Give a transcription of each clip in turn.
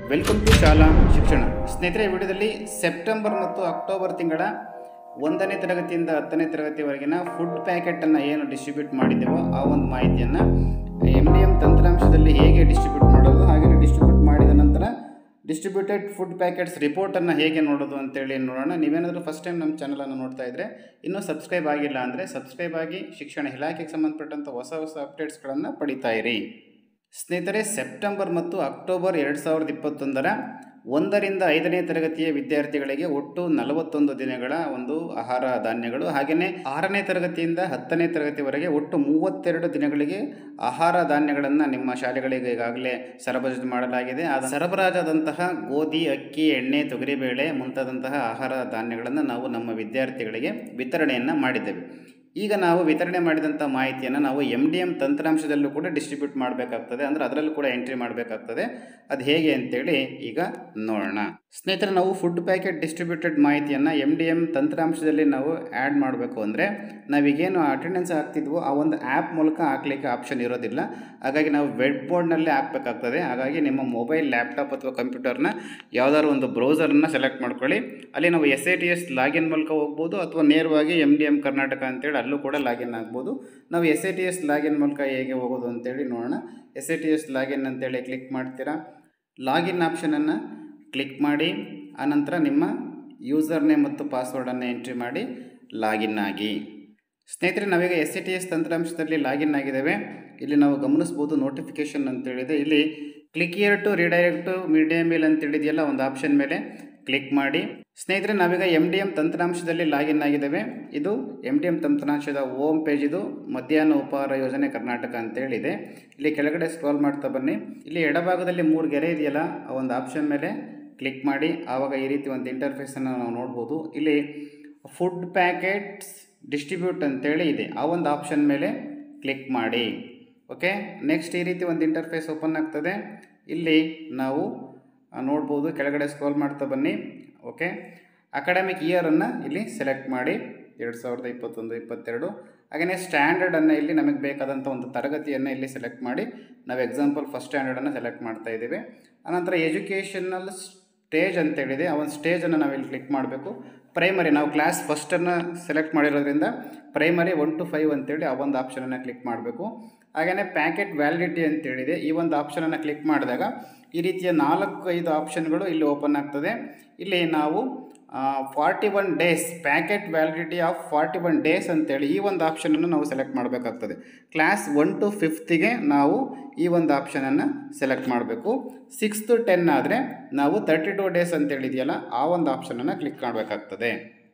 welcome to ಶಾಲಾ ಶಿಕ್ಷಣ ಸ್ನೇಹಿತರೆ ಈ ವಿಡಿಯೋದಲ್ಲಿ ಸೆಪ್ಟೆಂಬರ್ ಮತ್ತು ಅಕ್ಟೋಬರ್ ತಿಂಗಳ ಒಂದನೇ ತರಗತಿಯಿಂದ ಹತ್ತನೇ ತರಗತಿವರೆಗಿನ ಫುಡ್ ಪ್ಯಾಕೆಟನ್ನು ಏನು ಡಿಸ್ಟ್ರಿಬ್ಯೂಟ್ ಮಾಡಿದ್ದೇವೋ ಆ ಒಂದು ಮಾಹಿತಿಯನ್ನು ಎಮ್ ಡಿ ಎಮ್ ತಂತ್ರಾಂಶದಲ್ಲಿ ಹೇಗೆ ಡಿಸ್ಟ್ರಿಬ್ಯೂಟ್ ಮಾಡೋದು ಹಾಗೆ ಡಿಸ್ಟ್ರಿಬ್ಯೂಟ್ ಮಾಡಿದ ನಂತರ ಡಿಸ್ಟ್ರಿಬ್ಯೂಟೆಡ್ ಫುಡ್ ಪ್ಯಾಕೆಟ್ಸ್ ರಿಪೋರ್ಟನ್ನು ಹೇಗೆ ನೋಡೋದು ಅಂತೇಳಿ ನೋಡೋಣ ನೀವೇನಾದರೂ ಫಸ್ಟ್ ಟೈಮ್ ನಮ್ಮ ಚಾನಲನ್ನು ನೋಡ್ತಾ ಇದ್ದರೆ ಇನ್ನೂ ಸಬ್ಸ್ಕ್ರೈಬ್ ಆಗಿಲ್ಲ ಅಂದರೆ ಸಬ್ಸ್ಕ್ರೈಬ್ ಆಗಿ ಶಿಕ್ಷಣ ಇಲಾಖೆಗೆ ಸಂಬಂಧಪಟ್ಟಂಥ ಹೊಸ ಹೊಸ ಅಪ್ಡೇಟ್ಸ್ಗಳನ್ನು ಪಡಿತಾ ಇರಿ ಸ್ನೇಹಿತರೆ ಸೆಪ್ಟೆಂಬರ್ ಮತ್ತು ಅಕ್ಟೋಬರ್ ಎರಡು ಸಾವಿರದ ಇಪ್ಪತ್ತೊಂದರ ಒಂದರಿಂದ ಐದನೇ ತರಗತಿಯ ವಿದ್ಯಾರ್ಥಿಗಳಿಗೆ ಒಟ್ಟು ನಲವತ್ತೊಂದು ದಿನಗಳ ಒಂದು ಆಹಾರ ಧಾನ್ಯಗಳು ಹಾಗೆಯೇ ಆರನೇ ತರಗತಿಯಿಂದ ಹತ್ತನೇ ತರಗತಿವರೆಗೆ ಒಟ್ಟು ಮೂವತ್ತೆರಡು ದಿನಗಳಿಗೆ ಆಹಾರ ಧಾನ್ಯಗಳನ್ನು ನಿಮ್ಮ ಶಾಲೆಗಳಿಗೆ ಈಗಾಗಲೇ ಸರಬರಾಜು ಮಾಡಲಾಗಿದೆ ಆ ಸರಬರಾಜಾದಂತಹ ಗೋಧಿ ಅಕ್ಕಿ ಎಣ್ಣೆ ತೊಗರಿಬೇಳೆ ಮುಂತಾದಂತಹ ಆಹಾರ ಧಾನ್ಯಗಳನ್ನು ನಾವು ನಮ್ಮ ವಿದ್ಯಾರ್ಥಿಗಳಿಗೆ ವಿತರಣೆಯನ್ನು ಮಾಡಿದ್ದೇವೆ ಈಗ ನಾವು ವಿತರಣೆ ಮಾಡಿದಂಥ ಮಾಹಿತಿಯನ್ನು ನಾವು ಎಮ್ ಡಿ ಎಮ್ ತಂತ್ರಾಂಶದಲ್ಲೂ ಕೂಡ ಡಿಸ್ಟ್ರಿಬ್ಯೂಟ್ ಮಾಡಬೇಕಾಗ್ತದೆ ಅಂದರೆ ಅದರಲ್ಲೂ ಕೂಡ ಎಂಟ್ರಿ ಮಾಡಬೇಕಾಗ್ತದೆ ಅದು ಹೇಗೆ ಅಂತೇಳಿ ಈಗ ನೋಡೋಣ ಸ್ನೇಹಿತರೆ ನಾವು ಫುಡ್ ಪ್ಯಾಕೆಟ್ ಡಿಸ್ಟ್ರಿಬ್ಯೂಟೆಡ್ ಮಾಹಿತಿಯನ್ನು ಎಮ್ ಡಿ ಎಮ್ ತಂತ್ರಾಂಶದಲ್ಲಿ ನಾವು ಆ್ಯಡ್ ಮಾಡಬೇಕು ಅಂದರೆ ನಾವೀಗೇನು ಅಟೆಂಡೆನ್ಸ್ ಹಾಕ್ತಿದ್ವೋ ಆ ಒಂದು ಆ್ಯಪ್ ಮೂಲಕ ಹಾಕ್ಲಿಕ್ಕೆ ಆಪ್ಷನ್ ಇರೋದಿಲ್ಲ ಹಾಗಾಗಿ ನಾವು ವೆಬ್ ಬೋರ್ಡ್ನಲ್ಲೇ ಹಾಕಬೇಕಾಗ್ತದೆ ಹಾಗಾಗಿ ನಿಮ್ಮ ಮೊಬೈಲ್ ಲ್ಯಾಪ್ಟಾಪ್ ಅಥವಾ ಕಂಪ್ಯೂಟರ್ನ ಯಾವುದಾದ್ರು ಒಂದು ಬ್ರೌಸರನ್ನು ಸೆಲೆಕ್ಟ್ ಮಾಡ್ಕೊಳ್ಳಿ ಅಲ್ಲಿ ನಾವು S I T S login ಮೂಲಕ ಹೋಗ್ಬೋದು ಅಥವಾ ನೇರವಾಗಿ ಎಮ್ ಡಿ ಎಮ್ ಕರ್ನಾಟಕ ಅಂತೇಳಿ ಅಲ್ಲೂ ಕೂಡ ಲಾಗಿನ್ ಆಗ್ಬೋದು ನಾವು S I T S login ಮೂಲಕ ಹೇಗೆ ಹೋಗೋದು ಅಂತೇಳಿ ನೋಡೋಣ S I T S login ಅಂತೇಳಿ ಕ್ಲಿಕ್ ಮಾಡ್ತೀರಾ ಲಾಗಿನ್ ಆಪ್ಷನನ್ನು ಕ್ಲಿಕ್ ಮಾಡಿ ಆನಂತರ ನಿಮ್ಮ ಯೂಸರ್ ನೇಮ್ ಮತ್ತು ಪಾಸ್ವರ್ಡನ್ನು ಎಂಟ್ರಿ ಮಾಡಿ ಲಾಗಿನ್ ಆಗಿ ಸ್ನೇಹಿತರೆ ನಾವೀಗ ಎಸ್ ಸಿ ಟಿ ಎಸ್ ತಂತ್ರಾಂಶದಲ್ಲಿ ಲಾಗಿನ್ ಆಗಿದ್ದೇವೆ ಇಲ್ಲಿ ನಾವು ಗಮನಿಸ್ಬೋದು ನೋಟಿಫಿಕೇಷನ್ ಅಂತೇಳಿದೆ ಇಲ್ಲಿ click here to redirect media mail ಅಂತೇಳಿದೆಯಲ್ಲ ಒಂದು ಆಪ್ಷನ್ ಮೇಲೆ ಕ್ಲಿಕ್ ಮಾಡಿ ಸ್ನೇಹಿತರೆ ನಾವೀಗ ಎಮ್ ಡಿ ಎಮ್ ತಂತ್ರಾಂಶದಲ್ಲಿ ಲಾಗಿನ್ ಆಗಿದ್ದೇವೆ ಇದು ಎಮ್ ಡಿ ಎಮ್ ತಂತ್ರಾಂಶದ ಹೋಮ್ ಪೇಜ್ ಇದು ಮಧ್ಯಾಹ್ನ ಉಪಹಾರ ಯೋಜನೆ ಕರ್ನಾಟಕ ಅಂತೇಳಿದೆ ಇಲ್ಲಿ ಕೆಳಗಡೆ ಸ್ಕ್ರಾಲ್ ಮಾಡ್ತಾ ಬನ್ನಿ ಇಲ್ಲಿ ಎಡಭಾಗದಲ್ಲಿ ಮೂರು ಗೆರೆ ಇದೆಯಲ್ಲ ಆ ಒಂದು ಆಪ್ಷನ್ ಮೇಲೆ ಕ್ಲಿಕ್ ಮಾಡಿ ಆವಾಗ ಈ ರೀತಿ ಒಂದು ಇಂಟರ್ಫೇಸನ್ನು ನಾವು ನೋಡ್ಬೋದು ಇಲ್ಲಿ ಫುಡ್ ಪ್ಯಾಕೆಟ್ಸ್ ಡಿಸ್ಟ್ರಿಬ್ಯೂಟ್ ಅಂತೇಳಿ ಇದೆ ಆ ಒಂದು ಆಪ್ಷನ್ ಮೇಲೆ ಕ್ಲಿಕ್ ಮಾಡಿ ಓಕೆ ನೆಕ್ಸ್ಟ್ ಈ ರೀತಿ ಒಂದು ಇಂಟರ್ಫೇಸ್ ಓಪನ್ ಆಗ್ತದೆ ಇಲ್ಲಿ ನಾವು ಆ, ನೋಡ್ಬೋದು ಕೆಳಗಡೆ ಸ್ಕ್ರೋಲ್ ಮಾಡ್ತಾ ಬನ್ನಿ ಓಕೆ ಅಕಾಡೆಮಿಕ್ ಇಯರನ್ನು ಇಲ್ಲಿ ಸೆಲೆಕ್ಟ್ ಮಾಡಿ ಎರಡು ಸಾವಿರದ ಇಪ್ಪತ್ತೊಂದು ಇಪ್ಪತ್ತೆರಡು ಹಾಗೆಯೇ ಸ್ಟ್ಯಾಂಡರ್ಡನ್ನು ಇಲ್ಲಿ ನಮಗೆ ಬೇಕಾದಂಥ ಒಂದು ತರಗತಿಯನ್ನು ಇಲ್ಲಿ ಸೆಲೆಕ್ಟ್ ಮಾಡಿ ನಾವು ಎಕ್ಸಾಂಪಲ್ ಫಸ್ಟ್ ಸ್ಟ್ಯಾಂಡರ್ಡನ್ನು ಸೆಲೆಕ್ಟ್ ಮಾಡ್ತಾ ಇದ್ದೀವಿ ಆನಂತರ ಎಜುಕೇಷನಲ್ ಸ್ಟೇಜ್ ಅಂತೇಳಿದೆ ಆ ಒಂದು ಸ್ಟೇಜನ್ನು ನಾವು ಇಲ್ಲಿ ಕ್ಲಿಕ್ ಮಾಡಬೇಕು ಪ್ರೈಮರಿ ನಾವು ಕ್ಲಾಸ್ ಫಸ್ಟನ್ನು ಸೆಲೆಕ್ಟ್ ಮಾಡಿರೋದ್ರಿಂದ ಪ್ರೈಮರಿ ಒನ್ ಟು ಫೈವ್ ಅಂತೇಳಿ ಆ ಒಂದು ಆಪ್ಷನನ್ನು ಕ್ಲಿಕ್ ಮಾಡಬೇಕು ಹಾಗೆಯೇ ಪ್ಯಾಕೆಟ್ ವ್ಯಾಲಿಡಿಟಿ ಅಂತೇಳಿದೆ ಈ ಒಂದು ಆಪ್ಷನನ್ನು ಕ್ಲಿಕ್ ಮಾಡಿದಾಗ ಈ ರೀತಿಯ ನಾಲ್ಕು ಐದು ಆಪ್ಷನ್ಗಳು ಇಲ್ಲಿ ಓಪನ್ ಆಗ್ತದೆ ಇಲ್ಲಿ ನಾವು forty one days packet validity of forty one days ಅಂತೇಳಿ ಈ ಒಂದು ಆಪ್ಷನನ್ನು ನಾವು ಸೆಲೆಕ್ಟ್ ಮಾಡಬೇಕಾಗ್ತದೆ ಕ್ಲಾಸ್ ಒನ್ ಟು ಫಿಫ್ತಿಗೆ ನಾವು ಈ ಒಂದು ಆಪ್ಷನನ್ನು ಸೆಲೆಕ್ಟ್ ಮಾಡಬೇಕು ಸಿಕ್ಸ್ ಟು ಟೆನ್ ಆದರೆ ನಾವು ತರ್ಟಿ ಟು ಡೇಸ್ ಅಂತೇಳಿದೆಯಲ್ಲ ಆ ಒಂದು ಆಪ್ಷನನ್ನು ಕ್ಲಿಕ್ ಮಾಡಬೇಕಾಗ್ತದೆ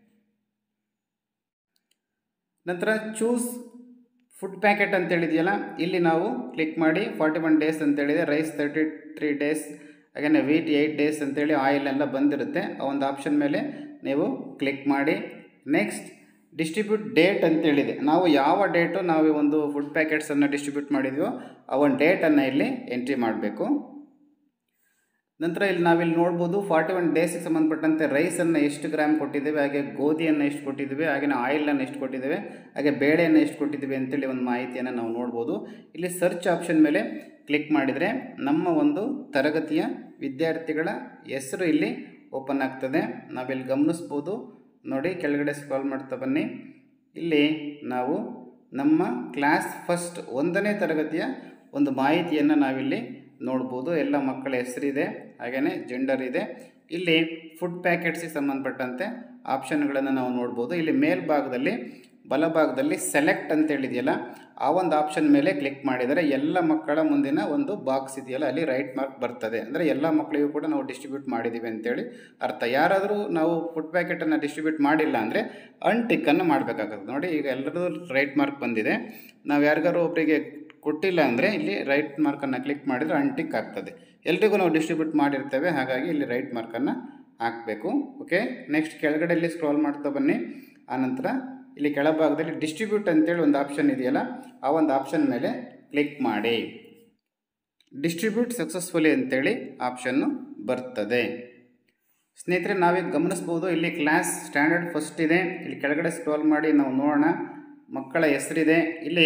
ನಂತರ ಚೂಸ್ ಫುಡ್ ಪ್ಯಾಕೆಟ್ ಅಂತೇಳಿದೆಯಲ್ಲ ಇಲ್ಲಿ ನಾವು ಕ್ಲಿಕ್ ಮಾಡಿ ಫಾರ್ಟಿ ಒನ್ ಡೇಸ್ ಅಂತೇಳಿದೆ ರೈಸ್ ತರ್ಟಿ ತ್ರೀ ಡೇಸ್ ಹಾಗೆಯೇ ವೀಟ್ ಏಯ್ಟ್ ಡೇಸ್ ಅಂತೇಳಿ ಆಯಿಲ್ ಎಲ್ಲ ಬಂದಿರುತ್ತೆ ಆ ಒಂದು ಆಪ್ಷನ್ ಮೇಲೆ ನೀವು ಕ್ಲಿಕ್ ಮಾಡಿ ನೆಕ್ಸ್ಟ್ ಡಿಸ್ಟ್ರಿಬ್ಯೂಟ್ ಡೇಟ್ ಅಂತೇಳಿದೆ ನಾವು ಯಾವ ಡೇಟು ನಾವು ಈ ಒಂದು ಫುಡ್ ಪ್ಯಾಕೆಟ್ಸನ್ನು ಡಿಸ್ಟ್ರಿಬ್ಯೂಟ್ ಮಾಡಿದ್ವೋ ಆ ಒಂದು ಡೇಟನ್ನು ಇಲ್ಲಿ ಎಂಟ್ರಿ ಮಾಡಬೇಕು ನಂತರ ಇಲ್ಲಿ ನಾವಿಲ್ಲಿ ನೋಡ್ಬೋದು ಫಾರ್ಟಿ ಒನ್ ಡೇಸಿಗೆ ಸಂಬಂಧಪಟ್ಟಂತೆ ರೈಸನ್ನು ಎಷ್ಟು ಗ್ರಾಮ್ ಕೊಟ್ಟಿದ್ದೇವೆ ಹಾಗೆ ಗೋಧಿಯನ್ನು ಎಷ್ಟು ಕೊಟ್ಟಿದ್ದೇವೆ ಹಾಗೆಯೇ ಆಯಿಲನ್ನು ಎಷ್ಟು ಕೊಟ್ಟಿದ್ದೇವೆ ಹಾಗೆ ಬೇಳೆಯನ್ನು ಎಷ್ಟು ಕೊಟ್ಟಿದ್ದೇವೆ ಅಂತೇಳಿ ಒಂದು ಮಾಹಿತಿಯನ್ನು ನಾವು ನೋಡ್ಬೋದು ಇಲ್ಲಿ ಸರ್ಚ್ ಆಪ್ಷನ್ ಮೇಲೆ ಕ್ಲಿಕ್ ಮಾಡಿದರೆ ನಮ್ಮ ಒಂದು ತರಗತಿಯ ವಿದ್ಯಾರ್ಥಿಗಳ ಹೆಸರು ಇಲ್ಲಿ ಓಪನ್ ಆಗ್ತದೆ ನಾವಿಲ್ಲಿ ಗಮನಿಸ್ಬೋದು ನೋಡಿ ಕೆಳಗಡೆ ಸ್ಕ್ರಾಲ್ ಮಾಡ್ತಾ ಬನ್ನಿ ಇಲ್ಲಿ ನಾವು ನಮ್ಮ ಕ್ಲಾಸ್ ಫಸ್ಟ್ ಒಂದನೇ ತರಗತಿಯ ಒಂದು ಮಾಹಿತಿಯನ್ನು ನಾವಿಲ್ಲಿ ನೋಡ್ಬೋದು ಎಲ್ಲ ಮಕ್ಕಳ ಹೆಸರಿದೆ ಹಾಗೆಯೇ ಜೆಂಡರ್ ಇದೆ ಇಲ್ಲಿ ಫುಡ್ ಪ್ಯಾಕೆಟ್ಸಿಗೆ ಸಂಬಂಧಪಟ್ಟಂತೆ ಆಪ್ಷನ್ಗಳನ್ನು ನಾವು ನೋಡ್ಬೋದು ಇಲ್ಲಿ ಮೇಲ್ಭಾಗದಲ್ಲಿ ಬಲಭಾಗದಲ್ಲಿ ಸೆಲೆಕ್ಟ್ ಅಂತ ಹೇಳಿದೆಯಲ್ಲ ಆ ಒಂದು ಆಪ್ಷನ್ ಮೇಲೆ ಕ್ಲಿಕ್ ಮಾಡಿದರೆ ಎಲ್ಲ ಮಕ್ಕಳ ಮುಂದಿನ ಒಂದು ಬಾಕ್ಸ್ ಇದೆಯಲ್ಲ ಅಲ್ಲಿ ರೈಟ್ ಮಾರ್ಕ್ ಬರ್ತದೆ ಅಂದರೆ ಎಲ್ಲ ಮಕ್ಕಳಿಗೂ ಕೂಡ ನಾವು ಡಿಸ್ಟ್ರಿಬ್ಯೂಟ್ ಮಾಡಿದ್ದೀವಿ ಅಂತೇಳಿ ಅರ್ಥ ಯಾರಾದರೂ ನಾವು ಫುಡ್ ಪ್ಯಾಕೆಟನ್ನು ಡಿಸ್ಟ್ರಿಬ್ಯೂಟ್ ಮಾಡಿಲ್ಲ ಅಂದರೆ ಅನ್ಟಿಕ್ಕನ್ನು ಮಾಡಬೇಕಾಗುತ್ತೆ ನೋಡಿ ಈಗ ಎಲ್ಲರದು ರೈಟ್ ಮಾರ್ಕ್ ಬಂದಿದೆ ನಾವು ಯಾರಿಗಾರು ಒಬ್ಬರಿಗೆ ಕೊಟ್ಟಿಲ್ಲ ಅಂದರೆ ಇಲ್ಲಿ ರೈಟ್ ಮಾರ್ಕನ್ನು ಕ್ಲಿಕ್ ಮಾಡಿದರೆ ಅನ್ಟಿಕ್ ಆಗ್ತದೆ ಎಲ್ರಿಗೂ ನಾವು ಡಿಸ್ಟ್ರಿಬ್ಯೂಟ್ ಮಾಡಿರ್ತೇವೆ ಹಾಗಾಗಿ ಇಲ್ಲಿ ರೈಟ್ ಮಾರ್ಕನ್ನು ಹಾಕಬೇಕು ಓಕೆ ನೆಕ್ಸ್ಟ್ ಕೆಳಗಡೆ ಇಲ್ಲಿ ಸ್ಕ್ರಾಲ್ ಮಾಡ್ತಾ ಬನ್ನಿ ಆನಂತರ ಇಲ್ಲಿ ಕೆಳಭಾಗದಲ್ಲಿ ಡಿಸ್ಟ್ರಿಬ್ಯೂಟ್ ಅಂತೇಳಿ ಒಂದು ಆಪ್ಷನ್ ಇದೆಯಲ್ಲ ಆ ಒಂದು ಆಪ್ಷನ್ ಮೇಲೆ ಕ್ಲಿಕ್ ಮಾಡಿ ಡಿಸ್ಟ್ರಿಬ್ಯೂಟ್ ಸಕ್ಸಸ್ಫುಲಿ ಅಂತೇಳಿ ಆಪ್ಷನ್ನು ಬರ್ತದೆ ಸ್ನೇಹಿತರೆ ನಾವೀಗ ಗಮನಿಸ್ಬೋದು ಇಲ್ಲಿ ಕ್ಲಾಸ್ ಸ್ಟ್ಯಾಂಡರ್ಡ್ ಫಸ್ಟ್ ಇದೆ ಇಲ್ಲಿ ಕೆಳಗಡೆ ಸ್ಕ್ರಾಲ್ ಮಾಡಿ ನಾವು ನೋಡೋಣ ಮಕ್ಕಳ ಹೆಸರಿದೆ ಇಲ್ಲಿ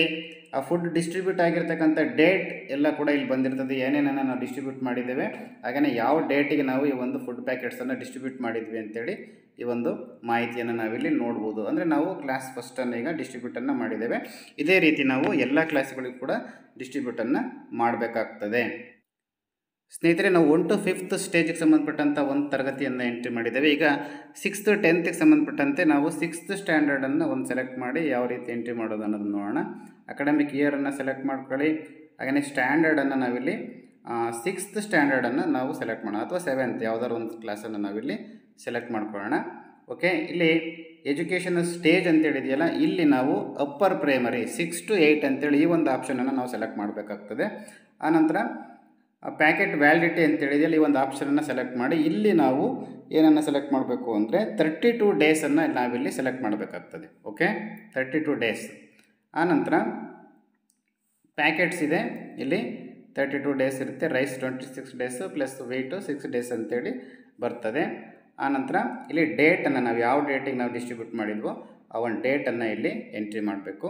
ಆ ಫುಡ್ ಡಿಸ್ಟ್ರಿಬ್ಯೂಟ್ ಆಗಿರ್ತಕ್ಕಂಥ ಡೇಟ್ ಎಲ್ಲ ಕೂಡ ಇಲ್ಲಿ ಬಂದಿರ್ತದೆ ಏನೇನನ್ನು ನಾವು ಡಿಸ್ಟ್ರಿಬ್ಯೂಟ್ ಮಾಡಿದ್ದೇವೆ ಹಾಗೆಯೇ ಯಾವ ಡೇಟಿಗೆ ನಾವು ಈ ಒಂದು ಫುಡ್ ಪ್ಯಾಕೆಟ್ಸನ್ನು ಡಿಸ್ಟ್ರಿಬ್ಯೂಟ್ ಮಾಡಿದ್ವಿ ಅಂತೇಳಿ ಈ ಒಂದು ಮಾಹಿತಿಯನ್ನು ನಾವಿಲ್ಲಿ ನೋಡ್ಬೋದು ಅಂದರೆ ನಾವು ಕ್ಲಾಸ್ ಫಸ್ಟನ್ನು ಈಗ ಡಿಸ್ಟ್ರಿಬ್ಯೂಟನ್ನು ಮಾಡಿದ್ದೇವೆ ಇದೇ ರೀತಿ ನಾವು ಎಲ್ಲ ಕ್ಲಾಸ್ಗಳಿಗೂ ಕೂಡ ಡಿಸ್ಟ್ರಿಬ್ಯೂಟನ್ನು ಮಾಡಬೇಕಾಗ್ತದೆ ಸ್ನೇಹಿತರೆ ನಾವು ಒನ್ ಟು ಫಿಫ್ತ್ ಸ್ಟೇಜಿಗೆ ಸಂಬಂಧಪಟ್ಟಂಥ ಒಂದು ತರಗತಿಯನ್ನು ಎಂಟ್ರಿ ಮಾಡಿದ್ದೇವೆ ಈಗ ಸಿಕ್ಸ್ತ್ ಟೆಂತ್ಗೆ ಸಂಬಂಧಪಟ್ಟಂತೆ ನಾವು ಸಿಕ್ಸ್ತ್ ಸ್ಟ್ಯಾಂಡರ್ಡನ್ನು ಒಂದು ಸೆಲೆಕ್ಟ್ ಮಾಡಿ ಯಾವ ರೀತಿ ಎಂಟ್ರಿ ಮಾಡೋದು ಅನ್ನೋದನ್ನು ನೋಡೋಣ ಅಕಾಡೆಮಿಕ್ ಇಯರನ್ನು ಸೆಲೆಕ್ಟ್ ಮಾಡ್ಕೊಳ್ಳಿ ಹಾಗೆಯೇ ಸ್ಟ್ಯಾಂಡರ್ಡನ್ನು ನಾವಿಲ್ಲಿ ಸಿಕ್ಸ್ತ್ ಸ್ಟ್ಯಾಂಡರ್ಡನ್ನು ನಾವು ಸೆಲೆಕ್ಟ್ ಮಾಡೋಣ ಅಥವಾ ಸೆವೆಂತ್ ಯಾವುದಾದ್ರು ಒಂದು ಕ್ಲಾಸನ್ನು ನಾವಿಲ್ಲಿ ಸೆಲೆಕ್ಟ್ ಮಾಡ್ಕೊಳ್ಳೋಣ ಓಕೆ ಇಲ್ಲಿ ಎಜುಕೇಷನ್ ಸ್ಟೇಜ್ ಅಂತೇಳಿದೆಯಲ್ಲ ಇಲ್ಲಿ ನಾವು upper primary six to eight ಅಂತೇಳಿ ಈ ಒಂದು ಆಪ್ಷನನ್ನು ನಾವು ಸೆಲೆಕ್ಟ್ ಮಾಡಬೇಕಾಗ್ತದೆ ಆನಂತರ ಪ್ಯಾಕೆಟ್ ವ್ಯಾಲಿಡಿಟಿ ಅಂತೇಳಿದೆಯಲ್ಲ ಈ ಒಂದು ಆಪ್ಷನನ್ನು ಸೆಲೆಕ್ಟ್ ಮಾಡಿ ಇಲ್ಲಿ ನಾವು ಏನನ್ನು ಸೆಲೆಕ್ಟ್ ಮಾಡಬೇಕು ಅಂದರೆ ತರ್ಟಿ ಟು ಡೇಸನ್ನು ನಾವಿಲ್ಲಿ ಸೆಲೆಕ್ಟ್ ಮಾಡಬೇಕಾಗ್ತದೆ ಓಕೆ ತರ್ಟಿ ಟು ಡೇಸ್ ಆನಂತರ ಪ್ಯಾಕೆಟ್ಸ್ ಇದೆ ಇಲ್ಲಿ ತರ್ಟಿ ಟು ಡೇಸ್ ಇರುತ್ತೆ rice twenty six days plus wheat six days ಅಂತೇಳಿ ಬರ್ತದೆ ಆನಂತರ ಇಲ್ಲಿ ಡೇಟನ್ನು ನಾವು ಯಾವ ಡೇಟಿಗೆ ನಾವು ಡಿಸ್ಟ್ರಿಬ್ಯೂಟ್ ಮಾಡಿದ್ವೋ ಆ ಒಂದು ಡೇಟನ್ನು ಇಲ್ಲಿ ಎಂಟ್ರಿ ಮಾಡಬೇಕು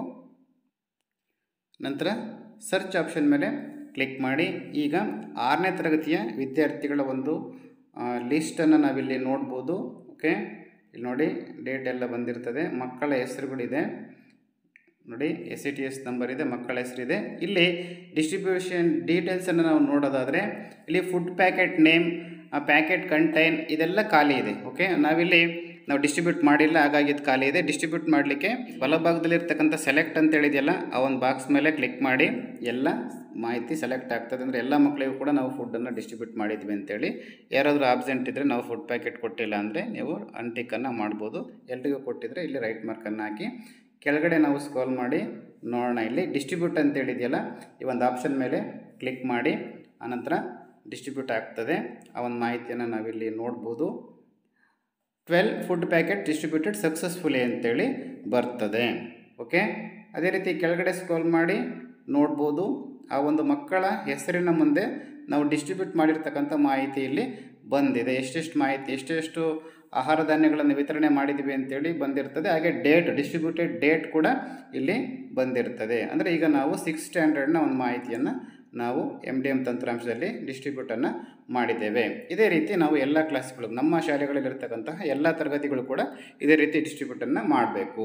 ನಂತರ ಸರ್ಚ್ ಆಪ್ಷನ್ ಮೇಲೆ ಕ್ಲಿಕ್ ಮಾಡಿ ಈಗ ಆರನೇ ತರಗತಿಯ ವಿದ್ಯಾರ್ಥಿಗಳ ಒಂದು ಲಿಸ್ಟನ್ನು ನಾವಿಲ್ಲಿ ನೋಡ್ಬೋದು ಓಕೆ ಇಲ್ಲಿ ನೋಡಿ ಡೇಟ್ ಎಲ್ಲ ಬಂದಿರ್ತದೆ ಮಕ್ಕಳ ಹೆಸರುಗಳಿದೆ ನೋಡಿ S C T S number ಇದೆ ಮಕ್ಕಳ ಹೆಸರಿದೆ ಇಲ್ಲಿ ಡಿಸ್ಟ್ರಿಬ್ಯೂಷನ್ ಡೀಟೇಲ್ಸನ್ನು ನಾವು ನೋಡೋದಾದರೆ ಇಲ್ಲಿ food packet name packet contain ಇದೆಲ್ಲ ಖಾಲಿ ಇದೆ ಓಕೆ ನಾವಿಲ್ಲಿ ನಾವು ಡಿಸ್ಟ್ರಿಬ್ಯೂಟ್ ಮಾಡಿಲ್ಲ ಹಾಗಾಗಿ ಇದು ಖಾಲಿ ಇದೆ ಡಿಸ್ಟ್ರಿಬ್ಯೂಟ್ ಮಾಡಲಿಕ್ಕೆ ಬಲಭಾಗದಲ್ಲಿರ್ತಕ್ಕಂಥ ಸೆಲೆಕ್ಟ್ ಅಂತ ಹೇಳಿದೆಯಲ್ಲ ಆ ಒಂದು ಬಾಕ್ಸ್ ಮೇಲೆ ಕ್ಲಿಕ್ ಮಾಡಿ ಎಲ್ಲ ಮಾಹಿತಿ ಸೆಲೆಕ್ಟ್ ಆಗ್ತದೆ ಅಂದರೆ ಎಲ್ಲ ಮಕ್ಕಳಿಗೂ ಕೂಡ ನಾವು ಫುಡ್ಡನ್ನು ಡಿಸ್ಟ್ರಿಬ್ಯೂಟ್ ಮಾಡಿದ್ವಿ ಅಂತೇಳಿ ಯಾರಾದರೂ ಆಬ್ಸೆಂಟ್ ಇದ್ದರೆ ನಾವು ಫುಡ್ ಪ್ಯಾಕೆಟ್ ಕೊಟ್ಟಿಲ್ಲ ಅಂದರೆ ನೀವು ಅನ್ಟಿಕ್ಕನ್ನು ಮಾಡ್ಬೋದು ಎಲ್ರಿಗೂ ಕೊಟ್ಟಿದ್ರೆ ಇಲ್ಲಿ ರೈಟ್ ಮಾರ್ಕನ್ನು ಹಾಕಿ ಕೆಳಗಡೆ ನಾವು ಸ್ಕ್ರೋಲ್ ಮಾಡಿ ನೋಡೋಣ ಇಲ್ಲಿ ಡಿಸ್ಟ್ರಿಬ್ಯೂಟ್ ಅಂತೇಳಿದೆಯಲ್ಲ ಈ ಒಂದು ಆಪ್ಷನ್ ಮೇಲೆ ಕ್ಲಿಕ್ ಮಾಡಿ ಆನಂತರ ಡಿಸ್ಟ್ರಿಬ್ಯೂಟ್ ಆಗ್ತದೆ ಆ ಒಂದು ಮಾಹಿತಿಯನ್ನು ನಾವಿಲ್ಲಿ ನೋಡ್ಬೋದು twelve food packet distributed successfully ಅಂತೇಳಿ ಬರ್ತದೆ ಓಕೆ ಅದೇ ರೀತಿ ಕೆಳಗಡೆ ಸ್ಕ್ರೋಲ್ ಮಾಡಿ ನೋಡ್ಬೋದು ಆ ಒಂದು ಮಕ್ಕಳ ಹೆಸರಿನ ಮುಂದೆ ನಾವು ಡಿಸ್ಟ್ರಿಬ್ಯೂಟ್ ಮಾಡಿರ್ತಕ್ಕಂಥ ಮಾಹಿತಿ ಇಲ್ಲಿ ಬಂದಿದೆ ಎಷ್ಟೆಷ್ಟು ಮಾಹಿತಿ ಎಷ್ಟೆಷ್ಟು ಆಹಾರ ಧಾನ್ಯಗಳನ್ನು ವಿತರಣೆ ಮಾಡಿದ್ದೀವಿ ಅಂತೇಳಿ ಬಂದಿರ್ತದೆ ಹಾಗೆ ಡೇಟ್ ಡಿಸ್ಟ್ರಿಬ್ಯೂಟೆಡ್ ಡೇಟ್ ಕೂಡ ಇಲ್ಲಿ ಬಂದಿರ್ತದೆ ಅಂದರೆ ಈಗ ನಾವು ಸಿಕ್ಸ್ ಸ್ಟ್ಯಾಂಡರ್ಡ್ನ ಒಂದು ಮಾಹಿತಿಯನ್ನು ನಾವು ಎಮ್ ಡಿ ಎಮ್ ತಂತ್ರಾಂಶದಲ್ಲಿ ಡಿಸ್ಟ್ರಿಬ್ಯೂಟನ್ನು ಮಾಡಿದ್ದೇವೆ ಇದೇ ರೀತಿ ನಾವು ಎಲ್ಲ ಕ್ಲಾಸ್ಗಳು ನಮ್ಮ ಶಾಲೆಗಳಲ್ಲಿರ್ತಕ್ಕಂತಹ ಎಲ್ಲ ತರಗತಿಗಳು ಕೂಡ ಇದೇ ರೀತಿ ಡಿಸ್ಟ್ರಿಬ್ಯೂಟನ್ನು ಮಾಡಬೇಕು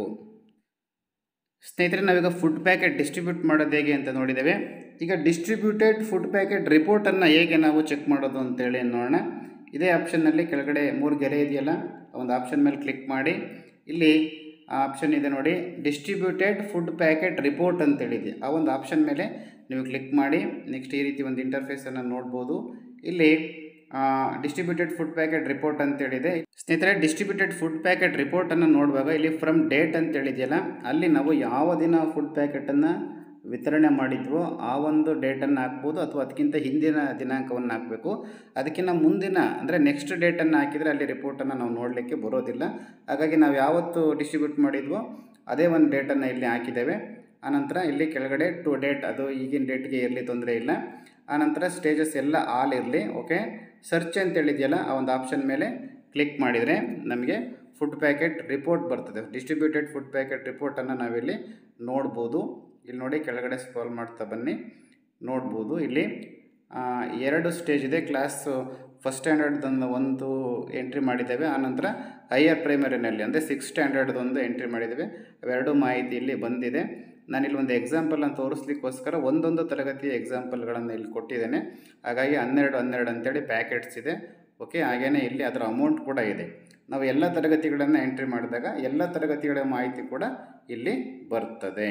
ಸ್ನೇಹಿತರೆ ನಾವೀಗ ಫುಡ್ ಪ್ಯಾಕೆಟ್ ಡಿಸ್ಟ್ರಿಬ್ಯೂಟ್ ಮಾಡೋದು ಹೇಗೆ ಅಂತ ನೋಡಿದ್ದೇವೆ ಈಗ ಡಿಸ್ಟ್ರಿಬ್ಯೂಟೆಡ್ ಫುಡ್ ಪ್ಯಾಕೆಟ್ ರಿಪೋರ್ಟನ್ನು ಹೇಗೆ ನಾವು ಚೆಕ್ ಮಾಡೋದು ಅಂತೇಳಿ ನೋಡೋಣ ಇದೇ ಆಪ್ಷನ್ನಲ್ಲಿ ಕೆಳಗಡೆ ಮೂರು ಗೆರೆ ಇದೆಯಲ್ಲ ಒಂದು ಆಪ್ಷನ್ ಮೇಲೆ ಕ್ಲಿಕ್ ಮಾಡಿ ಇಲ್ಲಿ ಆ ಆಪ್ಷನ್ ಇದೆ ನೋಡಿ ಡಿಸ್ಟ್ರಿಬ್ಯೂಟೆಡ್ ಫುಡ್ ಪ್ಯಾಕೆಟ್ ರಿಪೋರ್ಟ್ ಅಂತೇಳಿದೆ ಆ ಒಂದು ಆಪ್ಷನ್ ಮೇಲೆ ನೀವು ಕ್ಲಿಕ್ ಮಾಡಿ ನೆಕ್ಸ್ಟ್ ಈ ರೀತಿ ಒಂದು ಇಂಟರ್ಫೇಸನ್ನು ನೋಡ್ಬೋದು ಇಲ್ಲಿ ಡಿಸ್ಟ್ರಿಬ್ಯೂಟೆಡ್ ಫುಡ್ ಪ್ಯಾಕೆಟ್ ರಿಪೋರ್ಟ್ ಅಂತೇಳಿದೆ ಸ್ನೇಹಿತರೆ ಡಿಸ್ಟ್ರಿಬ್ಯೂಟೆಡ್ ಫುಡ್ ಪ್ಯಾಕೆಟ್ ರಿಪೋರ್ಟನ್ನು ನೋಡುವಾಗ ಇಲ್ಲಿ ಫ್ರಮ್ ಡೇಟ್ ಅಂತೇಳಿದೆಯಲ್ಲ ಅಲ್ಲಿ ನಾವು ಯಾವ ದಿನ ಫುಡ್ ಪ್ಯಾಕೆಟನ್ನು ವಿತರಣೆ ಮಾಡಿದ್ವೋ ಆ ಒಂದು ಡೇಟನ್ನು ಹಾಕ್ಬೋದು ಅಥವಾ ಅದಕ್ಕಿಂತ ಹಿಂದಿನ ದಿನಾಂಕವನ್ನು ಹಾಕಬೇಕು ಅದಕ್ಕಿಂತ ಮುಂದಿನ ಅಂದರೆ ನೆಕ್ಸ್ಟ್ ಡೇಟನ್ನು ಹಾಕಿದರೆ ಅಲ್ಲಿ ರಿಪೋರ್ಟನ್ನು ನಾವು ನೋಡಲಿಕ್ಕೆ ಬರೋದಿಲ್ಲ ಹಾಗಾಗಿ ನಾವು ಯಾವತ್ತು ಡಿಸ್ಟ್ರಿಬ್ಯೂಟ್ ಮಾಡಿದ್ವೋ ಅದೇ ಒಂದು ಡೇಟನ್ನು ಇಲ್ಲಿ ಹಾಕಿದ್ದೇವೆ ಆನಂತರ ಇಲ್ಲಿ ಕೆಳಗಡೆ ಟು ಡೇಟ್ ಅದು ಈಗಿನ ಡೇಟ್ಗೆ ಇರಲಿ ತೊಂದರೆ ಇಲ್ಲ ಆನಂತರ ಸ್ಟೇಜಸ್ ಎಲ್ಲ ಆಲ್ ಇರಲಿ ಓಕೆ ಸರ್ಚ್ ಅಂತೇಳಿದೆಯಲ್ಲ ಆ ಒಂದು ಆಪ್ಷನ್ ಮೇಲೆ ಕ್ಲಿಕ್ ಮಾಡಿದರೆ ನಮಗೆ ಫುಡ್ ಪ್ಯಾಕೆಟ್ ರಿಪೋರ್ಟ್ ಬರ್ತದೆ ಡಿಸ್ಟ್ರಿಬ್ಯೂಟೆಡ್ ಫುಡ್ ಪ್ಯಾಕೆಟ್ ರಿಪೋರ್ಟನ್ನು ನಾವಿಲ್ಲಿ ನೋಡ್ಬೋದು ಇಲ್ಲಿ ನೋಡಿ ಕೆಳಗಡೆ ಸ್ಕ್ರೋಲ್ ಮಾಡ್ತಾ ಬನ್ನಿ ನೋಡ್ಬೋದು ಇಲ್ಲಿ ಎರಡು ಸ್ಟೇಜ್ ಇದೆ ಕ್ಲಾಸ್ ಫಸ್ಟ್ ಸ್ಟ್ಯಾಂಡರ್ಡ್ದೊಂದು ಒಂದು ಎಂಟ್ರಿ ಮಾಡಿದ್ದೇವೆ ಆನಂತರ ಹೈಯರ್ ಪ್ರೈಮರಿನಲ್ಲಿ ಅಂದರೆ ಸಿಕ್ಸ್ ಸ್ಟ್ಯಾಂಡರ್ಡ್ದೊಂದು ಎಂಟ್ರಿ ಮಾಡಿದ್ದೇವೆ ಅವೆರಡು ಮಾಹಿತಿ ಇಲ್ಲಿ ಬಂದಿದೆ ನಾನಿಲ್ಲಿ ಒಂದು ಎಕ್ಸಾಂಪಲನ್ನು ತೋರಿಸ್ಲಿಕ್ಕೋಸ್ಕರ ಒಂದೊಂದು ತರಗತಿಯ ಎಕ್ಸಾಂಪಲ್ಗಳನ್ನು ಇಲ್ಲಿ ಕೊಟ್ಟಿದ್ದೇನೆ ಹಾಗಾಗಿ ಹನ್ನೆರಡು ಹನ್ನೆರಡು ಅಂತೇಳಿ ಪ್ಯಾಕೆಟ್ಸ್ ಇದೆ ಓಕೆ ಹಾಗೆಯೇ ಇಲ್ಲಿ ಅದರ ಅಮೌಂಟ್ ಕೂಡ ಇದೆ ನಾವು ಎಲ್ಲ ತರಗತಿಗಳನ್ನು ಎಂಟ್ರಿ ಮಾಡಿದಾಗ ಎಲ್ಲ ತರಗತಿಗಳ ಮಾಹಿತಿ ಕೂಡ ಇಲ್ಲಿ ಬರ್ತದೆ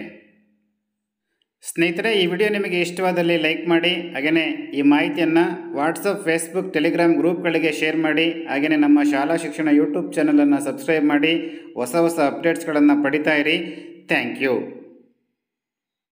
ಸ್ನೇಹಿತರೆ ಈ ವಿಡಿಯೋ ನಿಮಗೆ ಇಷ್ಟವಾದಲ್ಲಿ ಲೈಕ್ ಮಾಡಿ ಹಾಗೆಯೇ ಈ ಮಾಹಿತಿಯನ್ನು ವಾಟ್ಸಪ್ ಫೇಸ್ಬುಕ್ ಟೆಲಿಗ್ರಾಮ್ ಗ್ರೂಪ್ಗಳಿಗೆ ಶೇರ್ ಮಾಡಿ ಹಾಗೆಯೇ ನಮ್ಮ ಶಾಲಾ ಶಿಕ್ಷಣ ಯೂಟ್ಯೂಬ್ ಚಾನಲನ್ನು ಸಬ್ಸ್ಕ್ರೈಬ್ ಮಾಡಿ ಹೊಸ ಹೊಸ ಅಪ್ಡೇಟ್ಸ್ಗಳನ್ನು ಪಡಿತಾ ಇರಿ ಥ್ಯಾಂಕ್ ಯು